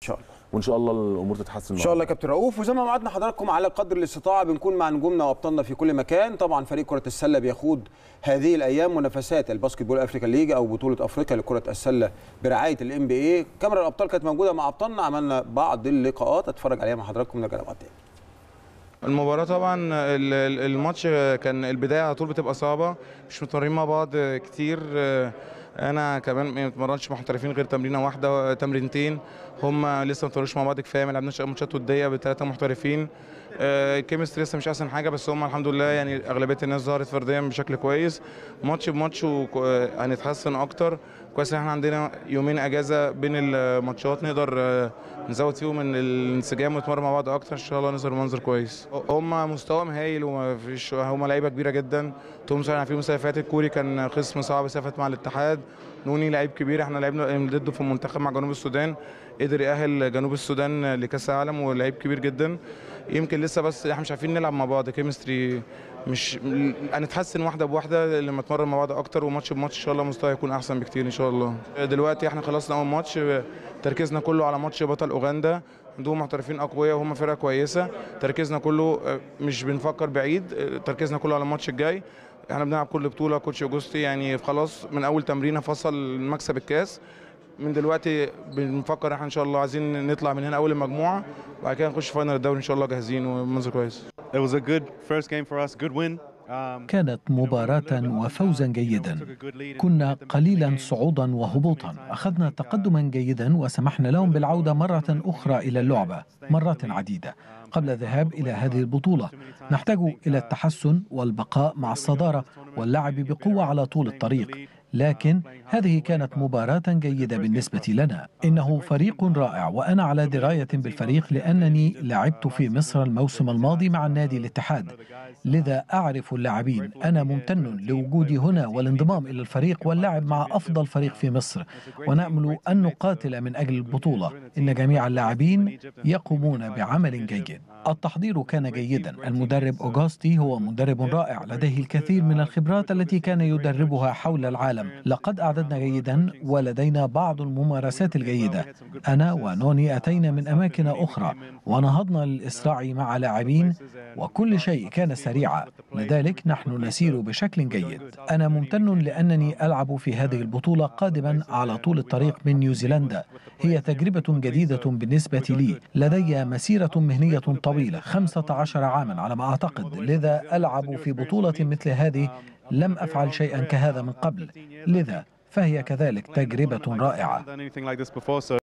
شاء الله وان شاء الله الامور تتحسن ان شاء الله يا كابتن رؤوف وزي ما وعدنا حضراتكم على قدر الاستطاعه بنكون مع نجومنا وابطالنا في كل مكان طبعا فريق كره السله بيخوض هذه الايام منافسات الباسكت بول افريكا ليج او بطوله افريقيا لكره السله برعايه الام بي اي كاميرا الابطال كانت موجوده مع ابطالنا عملنا بعض اللقاءات اتفرج عليها مع حضراتكم نرجع لبعض تاني المباراة طبعا ال- ال- الماتش كان البداية على طول بتبقى صعبة مش متمرنين مع بعض كتير انا كمان ما اتمرنش مع محترفين غير تمرينه واحده تمرينتين هم لسه ما اتمرنوش مع بعض كفايه ما لعبناش ماتشات وديه بثلاثه محترفين آه، الكيمستري لسه مش احسن حاجه بس هم الحمد لله يعني اغلبيه الناس ظهرت فرديا بشكل كويس ماتش بماتش وك- آه، هنتحسن اكتر كويس ان احنا عندنا يومين اجازه بين الماتشات نقدر آه، نزود فيهم من الانسجام ونتمرن مع بعض اكتر ان شاء الله نظهر منظر كويس هم مستواهم هايل وما فيش هم لعيبه كبيره جدا تومسون احنا في السنه اللي فاتت كوري كان خصم صعب السنه اللي فاتت مع الاتحاد نوني لعيب كبير احنا لعبنا ضده في المنتخب مع جنوب السودان قدر يأهل جنوب السودان لكأس العالم ولعيب كبير جدا يمكن لسه بس احنا مش عارفين نلعب مع بعض كيمستري مش هنتحسن واحده بواحده لما نتمرن مع بعض اكتر وماتش بماتش ان شاء الله مستوى يكون احسن بكتير ان شاء الله دلوقتي احنا خلصنا اول ماتش تركيزنا كله على ماتش بطل اوغندا عندهم محترفين اقوياء وهم فرقه كويسه تركيزنا كله آه، مش بنفكر بعيد آه، تركيزنا كله على الماتش الجاي احنا بنلعب كل بطوله كوتش اوجوستي يعني خلاص من اول تمرينه فصل مكسب الكاس من دلوقتي بنفكر احنا ان شاء الله عايزين نطلع من هنا اول المجموعه وبعد كده نخش فاينل الدوري ان شاء الله جاهزين ومنظر كويس It was a good first game for us, good win. Um, كانت مباراة وفوزا جيدا كنا قليلا صعودا وهبوطا أخذنا تقدما جيدا وسمحنا لهم بالعودة مرة أخرى إلى اللعبة مرات عديدة قبل الذهاب إلى هذه البطولة نحتاج إلى التحسن والبقاء مع الصدارة واللعب بقوة على طول الطريق لكن هذه كانت مباراة جيدة بالنسبة لنا إنه فريق رائع وأنا على دراية بالفريق لأنني لعبت في مصر الموسم الماضي مع النادي الاتحاد لذا أعرف اللاعبين أنا ممتن لوجودي هنا والانضمام إلى الفريق واللعب مع أفضل فريق في مصر ونأمل أن نقاتل من أجل البطولة إن جميع اللاعبين يقومون بعمل جيد التحضير كان جيدا المدرب أوغوستي هو مدرب رائع لديه الكثير من الخبرات التي كان يدربها حول العالم لقد أعددنا جيدا ولدينا بعض الممارسات الجيدة أنا ونوني أتينا من أماكن أخرى ونهضنا للإسراع مع لاعبين وكل شيء كان سريعا لذلك نحن نسير بشكل جيد أنا ممتن لأنني ألعب في هذه البطولة قادما على طول الطريق من نيوزيلندا هي تجربة جديدة بالنسبة لي لدي مسيرة مهنية طويلة 15 عاما على ما أعتقد لذا ألعب في بطولة مثل هذه لم أفعل شيئا كهذا من قبل لذا فهي كذلك تجربة رائعة done anything like this before, so